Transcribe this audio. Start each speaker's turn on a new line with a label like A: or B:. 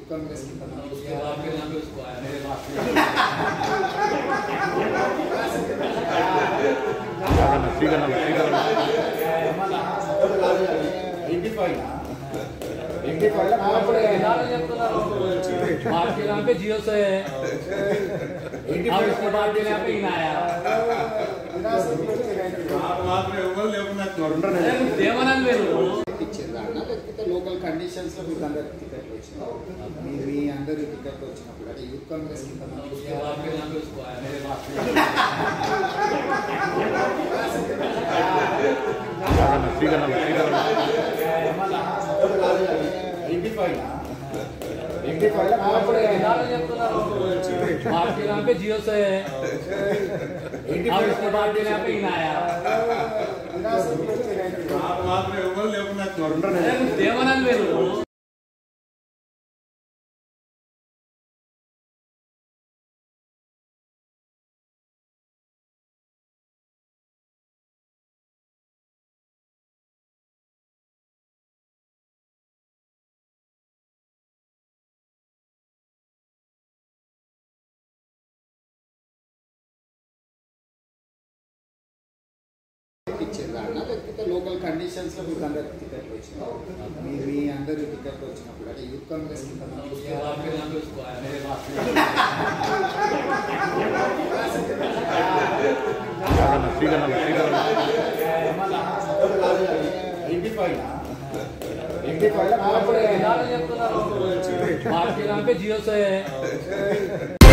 A: youth Congress की तरफ
B: उसके बाद फिर यहाँ पे उसको आया मेरे पास
A: ఎయిటీ ఫైవ్ ఎయిటీ ఫైవ్
B: आपके यहाँ पे जियो से है अब उसके बाद फिर यहाँ पे इन आया अरे देवानंद వేరు
A: ఇచ్చిందా అన్న లేకపోతే లోకల్ కండిషన్స్ లో మీకు అందరికి టికెట్లు వచ్చినాయి మీ మీ అందరి టికెట్లు వచ్చినప్పుడు అంటే యూత్ కాంగ్రెస్ కి तरफ
B: उसके बाद फिर यहाँ पे उसको आया मेरे पास
A: ఎయిటీ ఫైవ్ ఎయిటీ ఫైవ్
B: आपके यहाँ पे जियो से है अब उसके बाद फिर यहाँ पे इन आया अरे देवानंद వేరు
A: ఇచ్చిందా అన్న లేకపోతే లోకల్ కండిషన్స్ లో మీకు అందరికి టికెట్లు వచ్చినాయి మీ మీ అందరి టికెట్లు వచ్చినప్పుడు అంటే యూత్ కాంగ్రెస్ కి तरफ
B: उसके बाद फिर यहाँ पे उसको आया मेरे पास
A: ఎయిటీ ఫైవ్ ఎయిటీ ఫైవ్
B: आपके यहाँ पे जियो से है